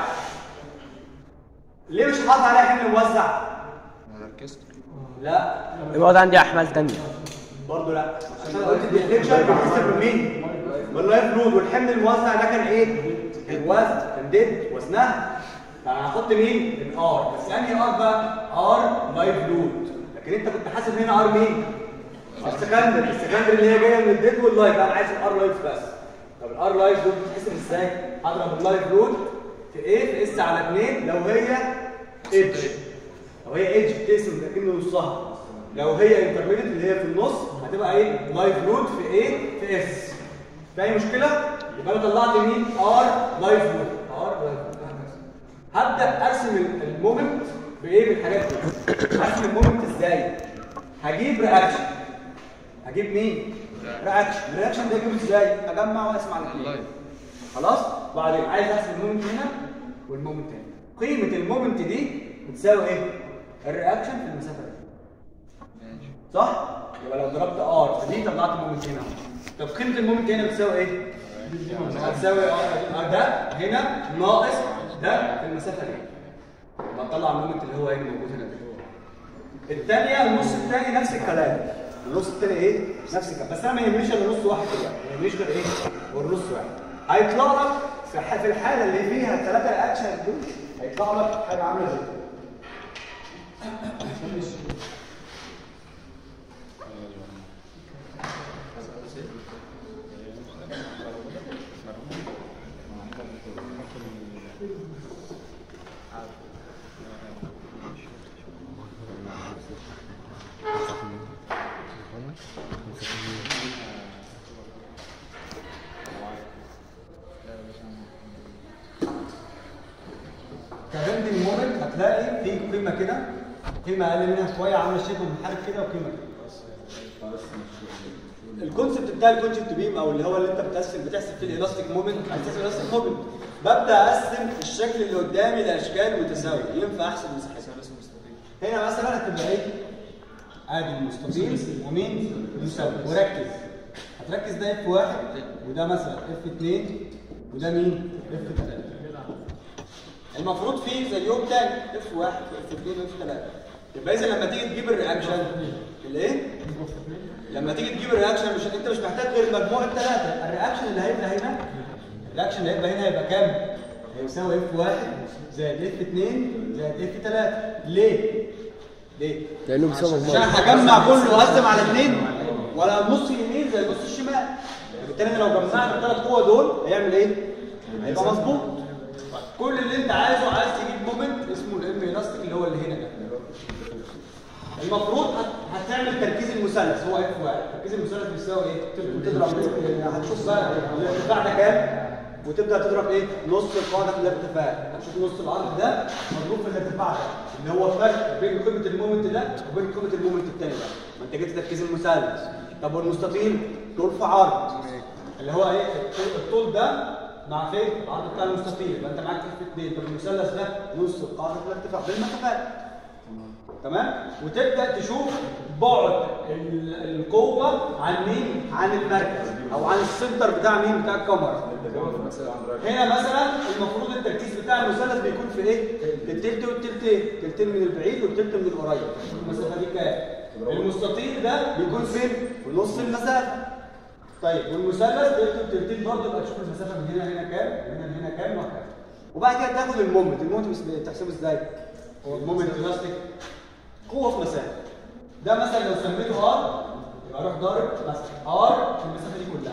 ليه مش حاطط عليها حمل موزع؟ ما ركزت لا يبقى عندي احمال تانية برضه لا عشان قلت الديفليكشن بيتحسب بمين؟ باللايف لود والحمل الموزع ده كان ايه؟ الوزن كان ديد وزنها فانا هحط مين؟ الار بس انهي ار بقى؟ ار لايف لود لكن انت كنت حاسب هنا ار مين؟ السكندري السكندري اللي هي جايه من الديد واللايف انا عايز الار لايف بس طب الار لايف لود بتتحسب ازاي؟ هضرب اللايف لود في ايه؟ في اس على 2 لو هي اتش لو هي ايدج بتقسم كأنه نصها لو هي انترميديت اللي هي في النص هتبقى ايه لايف لود في ايه في اس في اي مشكله يبقى انا طلعت مين ار لايف لود ار لايف لود هبدا ارسم ال- المومنت بايه بالحاجات دي ارسم المومنت ازاي هجيب رياكشن هجيب مين رياكشن الرياكشن ده اجيبه ازاي اجمع واقسم على الاثنين اللايف خلاص وبعدين عايز احسب المومنت هنا والمومنت هنا قيمه المومنت دي بتساوي ايه الرياكشن في المسافه دي ماشي صح يبقى لو ضربت ار في دي طلعت المومنت هنا طب قيمه المومنت هنا بتساوي ايه هتساوي اه ده هنا ناقص ده في المسافه دي يبقى نطلع المومنت اللي هو ايه اللي موجود هنا ده الثانيه النص الثاني نفس الكلام النص الثاني ايه نفس الكلام بس انا ما يهمنيش الا نص واحد كده ما يهمنيش غير ايه غير نص واحد هيطلع لك في ح- في الحاله اللي فيها الثلاثه الاكشن دول هيطلع لك حاجه عامله زي كده كبندنج مومنت هتلاقي في قيمه كده قيمه اقل منها شويه عامله شبه منحرف كده وقيمه كده الكونسبت بتاع الكونسبت بيم او اللي هو اللي انت بتقسم بتحسب فيه الالاستيك مومنت على اساس الالاستيك مومنت ببدا اقسم الشكل اللي قدامي لاشكال متساويه ينفع احسب مساحتها هنا مثلا هتبقى ايه؟ ادي المستطيل ومين؟ المساوي وركز هتركز ده اف واحد وده مثلا اف 2 وده مين؟ اف 3 المفروض فيه زي يوم تاني اف واحد اف 2 اف 3 يبقى اذا لما تيجي تجيب الرياكشن الايه؟ لما تيجي تجيب الرياكشن مش انت مش محتاج غير مجموع الثلاثه الرياكشن اللي هيبقى هنا الرياكشن اللي هيبقى هنا هيبقى كام؟ هيساوي اف واحد زائد اف 2 زائد اف 3 ليه؟ ليه؟ لانه بيساوي عشان مجموعه هجمع كله واقسم على اثنين ولا نص يمين زي نص الشمال بالتالي أنا لو جمعت الثلاث قوة دول هيعمل ايه؟ هيبقى مظبوط كل اللي انت عايزه عايز تجيب مومنت اسمه الام الاستيك اللي هو اللي هنا ده المفروض هت- هتعمل تركيز المثلث هو اف واحد تركيز المثلث بيساوي ايه؟ تضرب هتشوف بقى الارتفاع ده كام وتبدا تضرب ايه؟ نص القاعده في الارتفاع هتشوف نص العرض ده مضروب في الارتفاع ده اللي هو الفرق بين قيمه المومنت ده وبين قيمه المومنت الثاني ده ما انت جبت تركيز المثلث طب والمستطيل طول في عرض اللي هو ايه؟ الطول- الطول ده مع فين؟ العرض بتاع المستطيل يبقى انت معاك في اثنين طب المثلث ده نص القاعده في الارتفاع بالمسافات تمام وتبدا تشوف بعد ال- القوه عن مين عن المركز او عن السنتر بتاع مين بتاع الكاميرا هنا مثلا المفروض التركيز بتاع المثلث بيكون في ايه في التلت والتلتين تلتين من البعيد والتلت من القريب المسافه دي كام المستطيل ده بيكون فين في نص المسافه طيب والمثلث تلت والتلتين برضه يبقى تشوف المسافه من هنا هنا كام وهنا هنا كام وهكذا وبعد كده تاخد المومنت المومنت بس- بتحسبه ازاي المومنت الاستيك قوه في مسافه ده مثلا لو سميته ار يبقى اروح ضارب مثلا ار في المسافه دي كلها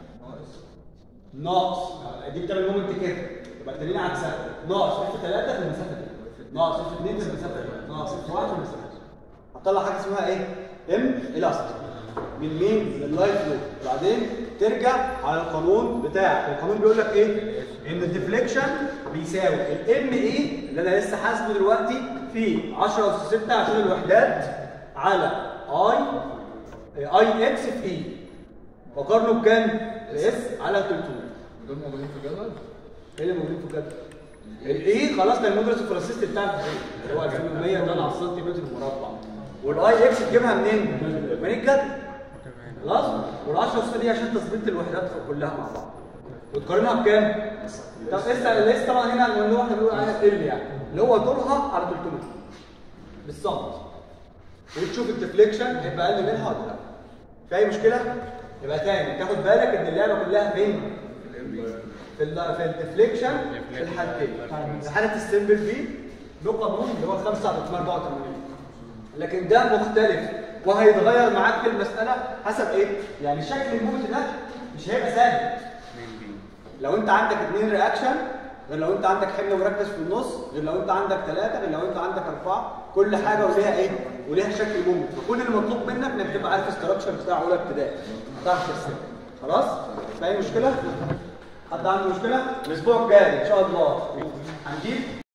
ناقص دي بتعمل مومنت كده يبقى التانيين عكسها ناقص اف 3 في المسافه دي ناقص اف 2 في المسافه دي ناقص اف 1 في المسافه دي هتطلع حاجه اسمها ايه؟ ام الاستيك من مين؟ من اللايف فلو وبعدين ترجع على القانون بتاعك القانون بيقول لك ايه؟ ان الديفليكشن بيساوي الام اي اللي انا لسه حاسبه دلوقتي في 10 اس 6 عشان الوحدات على اي اي اكس في اي وقارنه بكام؟ باس على 300 دول موجودين في الجدول ايه اللي موجودين في الجدول؟ الاي خلاص ده المودرس الفرنسيستي بتاع الفريق اللي هو 2100 طن على السنتيمتر المربع والاي اكس تجيبها منين؟ من الجدول خلاص؟ وال10 اس دي عشان تظبيط الوحدات كلها مع بعض وتقارنها بكام؟ طب لسه لسه طبعا هنا اللي هو احنا بنقول عليها ال يعني اللي هو طولها على 300 بالظبط وتشوف الديفليكشن هيبقى اقل منها ولا لا في اي مشكله؟ يبقى تاني تاخد بالك ان اللعبه كلها فين؟ في ال في الديفليكشن في الحالتين في حاله السمبل دي له قانون اللي هو 5 على 84 لكن ده مختلف وهيتغير معاك في المساله حسب ايه؟ يعني شكل الموت ده مش هيبقى ثابت لو انت عندك اثنين رياكشن غير لو انت عندك حمل مركز في النص غير لو انت عندك ثلاثه غير لو انت عندك اربعه كل حاجه وليها ايه؟ وليها شكل ممت فكل اللي مطلوب منك انك تبقى عارف الستراكشر بتاع اولى ابتدائي تعرف ترسم خلاص؟ في اي مشكله؟ حد عنده مشكله؟ الاسبوع الجاي ان شاء الله هنجيب